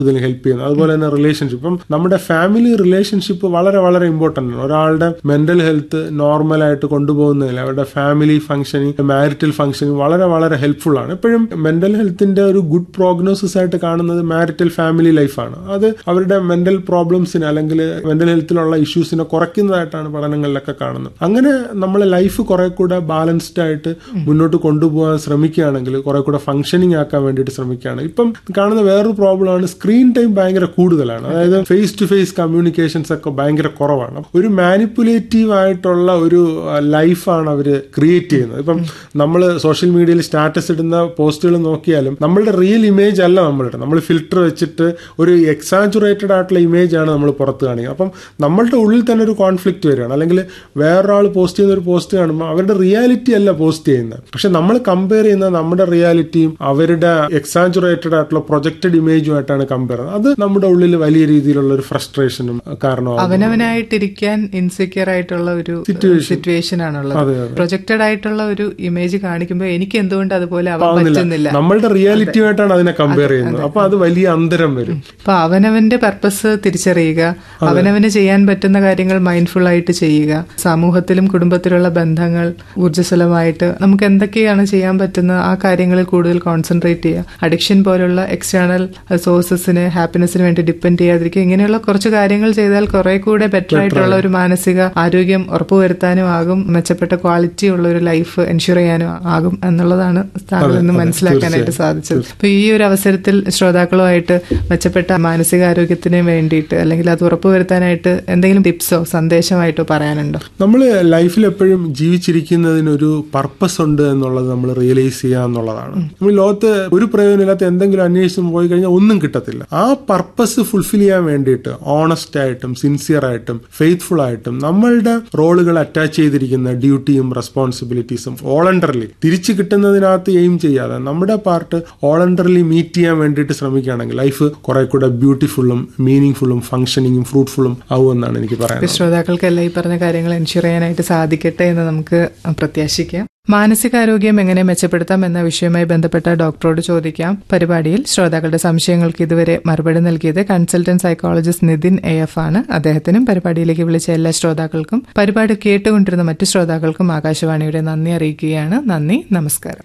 ഇതിൽ ഹെൽപ്പ് ചെയ്യുന്നത് അതുപോലെ തന്നെ റിലേഷൻഷിപ്പ് ഇപ്പം നമ്മുടെ ഫാമിലി റിലേഷൻഷിപ്പ് വളരെ വളരെ ഇമ്പോർട്ടൻ്റ് ആണ് ഒരാളുടെ മെന്റൽ ഹെൽത്ത് നോർമലായിട്ട് കൊണ്ടുപോകുന്നതിൽ അവരുടെ ഫാമിലി ഫംഗ്ഷനിങ് മാരിറ്റൽ ഫംഗ്ഷനിങ് വളരെ വളരെ ഹെൽപ്ഫുൾ ആണ് എപ്പോഴും മെന്റൽ ഹെൽത്തിന്റെ ഒരു ഗുഡ് പ്രോഗ്നോസിസ് ആയിട്ട് കാണുന്നത് മാരിറ്റൽ ഫാമിലി ലൈഫാണ് അത് അവരുടെ മെന്റൽ പ്രോബ്ലംസിന് അല്ലെങ്കിൽ മെന്റൽ ഹെൽത്തിലുള്ള ഇഷ്യൂസിനെ കുറയ്ക്കുന്നതായിട്ടാണ് പഠനങ്ങളിലൊക്കെ കാണുന്നത് അങ്ങനെ നമ്മളെ ലൈഫ് കുറെ കൂടെ ബാലൻസ്ഡ് ആയിട്ട് മുന്നോട്ട് കൊണ്ടുപോകാൻ ശ്രമിക്കുകയാണെങ്കിൽ കുറെ കൂടെ ഫംഗ്ഷനിങ് ആക്കാൻ വേണ്ടിയിട്ട് ശ്രമിക്കുകയാണ് ഇപ്പം കാണുന്ന വേറൊരു പ്രോബ്ലമാണ് സ്ക്രീൻ ടൈം ഭയങ്കര കൂടുതലാണ് അതായത് ഫേസ് ടു ഫേസ് കമ്മ്യൂണിക്കേഷൻസ് ഒക്കെ ഭയങ്കര കുറവാണ് ഒരു മാനിപ്പുലേറ്റീവ് ആയിട്ടുള്ള ഒരു ലൈഫാണ് അവർ ക്രിയേറ്റ് ചെയ്യുന്നത് ഇപ്പം നമ്മൾ സോഷ്യൽ മീഡിയയിൽ സ്റ്റാറ്റസ് ഇടുന്ന പോസ്റ്റുകൾ നോക്കിയാലും നമ്മളുടെ റിയൽ ഇമേജ് അല്ല നമ്മളുടെ നമ്മൾ ഫിൽറ്റർ വെച്ചിട്ട് ഒരു എക്സാജുറേറ്റഡ് ആയിട്ടുള്ള ഇമേജ് ആണ് നമ്മൾ പുറത്ത് കാണിക്കുക അപ്പം നമ്മളുടെ ഉള്ളിൽ തന്നെ ഒരു കോൺഫ്ലിക്റ്റ് വരികയാണ് അല്ലെങ്കിൽ വേറൊരാൾ പോസ്റ്റ് ചെയ്യുന്ന ഒരു പോസ്റ്റ് കാണുമ്പോൾ അവരുടെ റിയാലിറ്റി അല്ല പോസ്റ്റ് ചെയ്യുന്നത് പക്ഷെ നമ്മൾ കമ്പയർ ചെയ്യുന്ന നമ്മുടെ റിയാലിറ്റിയും അവരുടെ എക്സാജുറേറ്റഡ് ആയിട്ടുള്ള പ്രൊജക്റ്റഡ് ഇമേജുമായിട്ടാണ് കമ്പയർ ചെയ്യുന്നത് അത് നമ്മുടെ ഉള്ളിൽ വലിയ രീതിയിലുള്ള ഒരു ഫ്രസ്ട്രേഷനും കാരണമാകും അവനവനായിട്ടിരിക്കാൻ ഇൻസെക്യൂർ ആയിട്ടുള്ള ഒരു സിറ്റുവേഷൻ ആണുള്ളത് പ്രൊജക്റ്റഡ് ആയിട്ടുള്ള ഒരു ഇമേജ് കാണിക്കുമ്പോൾ എനിക്ക് എന്തുകൊണ്ട് അതുപോലെ ആവാൻ പറ്റുന്നില്ല നമ്മളുടെ റിയാലിറ്റിയുമായിട്ടാണ് അതിനെ കമ്പയർ ചെയ്യുന്നത് അപ്പൊ അത് വലിയ അന്തരം വരും അപ്പൊ അവനവന്റെ പർപ്പസ് തിരിച്ചറിയുക അവനവന് ചെയ്യാൻ പറ്റുന്ന കാര്യങ്ങൾ മൈൻഡ്ഫുൾ ആയിട്ട് ചെയ്യുക സമൂഹത്തിലും കുടുംബത്തിലുള്ള ബന്ധങ്ങൾ ഊർജ്ജസ്വലമായിട്ട് നമുക്ക് എന്തൊക്കെയാണ് ചെയ്യാൻ പറ്റുന്ന ആ കാര്യങ്ങളിൽ കൂടുതൽ കോൺസെൻട്രേറ്റ് ചെയ്യുക അഡിക്ഷൻ പോലുള്ള എക്സ്റ്റേണൽ സോഴ്സസിന് ഹാപ്പിനെസ്സിന് വേണ്ടി ഡിപ്പെൻഡ് ചെയ്യാതിരിക്കുക ഇങ്ങനെയുള്ള കുറച്ച് കാര്യങ്ങൾ ചെയ്താൽ കുറെ കൂടെ ബെറ്റർ ആയിട്ടുള്ള ഒരു മാനസിക ആരോഗ്യം ഉറപ്പുവരുത്താനും ആകും മെച്ചപ്പെട്ട ക്വാളിറ്റി ഉള്ള ഒരു ലൈഫ് എൻഷുർ ചെയ്യാനും ആകും എന്നുള്ളതാണ് താങ്കൾ ഇന്ന് മനസ്സിലാക്കാനായിട്ട് സാധിച്ചത് അപ്പൊ ഈ ഒരു അവസരത്തിൽ ശ്രോതാക്കളുമായിട്ട് മെച്ചപ്പെട്ട മാനസികാരോഗ്യത്തിന് വേണ്ടിയിട്ട് അല്ലെങ്കിൽ അത് ഉറപ്പുവരുത്താനായിട്ട് എന്തെങ്കിലും ടിപ്സോ സന്ദേശമായിട്ടോ പറയാനുണ്ടോ നമ്മൾ ലൈഫിൽ എപ്പോഴും ജീവിച്ചിരിക്കുന്നതിനൊരു പർപ്പസ് ഉണ്ട് എന്നുള്ളത് നമ്മൾ റിയലൈസ് ചെയ്യുക എന്നുള്ളതാണ് നമ്മൾ ലോകത്ത് ഒരു പ്രയോജനമില്ലാത്ത എന്തെങ്കിലും അന്വേഷിച്ച് പോയി കഴിഞ്ഞാൽ ഒന്നും കിട്ടത്തില്ല ആ പർപ്പസ് ഫുൾഫിൽ ചെയ്യാൻ വേണ്ടിയിട്ട് ഓണസ്റ്റ് ആയിട്ടും സിൻസിയർ ആയിട്ടും ഫെയ്ത്ത്ഫുൾ ആയിട്ടും നമ്മളുടെ റോളുകൾ അറ്റാച്ച് ചെയ്തിരിക്കുന്ന ഡ്യൂട്ടിയും റെസ്പോൺസിബിലിറ്റീസും വോളണ്ടറിലി തിരിച്ചു കിട്ടുന്നതിനകത്ത് എയിം ചെയ്യാതെ നമ്മുടെ പാർട്ട് വോളണ്ടറിലി മീറ്റ് ചെയ്യാൻ വേണ്ടിയിട്ട് ശ്രമിക്കുകയാണെങ്കിൽ ലൈഫ് കുറെ കൂടെ ബ്യൂട്ടിഫുള്ളും മീനിങ് ഫുള്ളും ഫംഗ്ഷനിങ്ങും ഫ്രൂട്ട്ഫുള്ളും ആവുമെന്നാണ് എനിക്ക് പറയാനുള്ളത് ശ്രോതാക്കൾക്കെല്ലാം ഈ പറഞ്ഞ കാര്യങ്ങൾ എൻഷുർ ചെയ്യാനായിട്ട് സാധിക്കട്ടെ എന്ന് നമുക്ക് പ്രത്യാശിക്കാം മാനസികാരോഗ്യം എങ്ങനെ മെച്ചപ്പെടുത്താം എന്ന വിഷയവുമായി ബന്ധപ്പെട്ട ഡോക്ടറോട് ചോദിക്കാം പരിപാടിയിൽ ശ്രോതാക്കളുടെ സംശയങ്ങൾക്ക് ഇതുവരെ മറുപടി നൽകിയത് consultant psychologist Nithin A F ആണ് അദ്ദേഹത്തിനും പരിപാടിയിലേക്ക് വിളിച്ച എല്ലാ ശ്രോതാക്കൾക്കും പരിപാടി കേട്ടുകൊണ്ടിരുന്ന മറ്റു ശ്രോതാക്കൾക്കും ആകാശവാണിയുടെ നന്ദി അറിയിക്കുകയാണ് നന്ദി നമസ്കാരം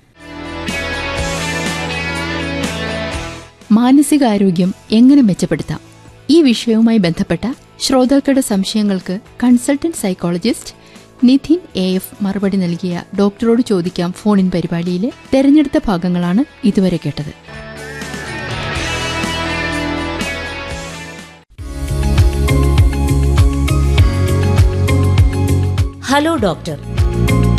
മാനസികാരോഗ്യം എങ്ങനെ മെച്ചപ്പെടുത്താം ഈ വിഷയവുമായി ബന്ധപ്പെട്ട ശ്രോതാക്കളുടെ സംശയങ്ങൾക്ക് consultant psychologist Nidhin A F മറുപടി നൽകിയ ഡോക്ടറോട് ചോദിക്കാം ഫോണിൻ പരിപാടിയിലെ തെരഞ്ഞെടുത്ത ഭാഗങ്ങളാണ് ഇതുവരെ കേട്ടത് ഹലോ ഡോക്ടർ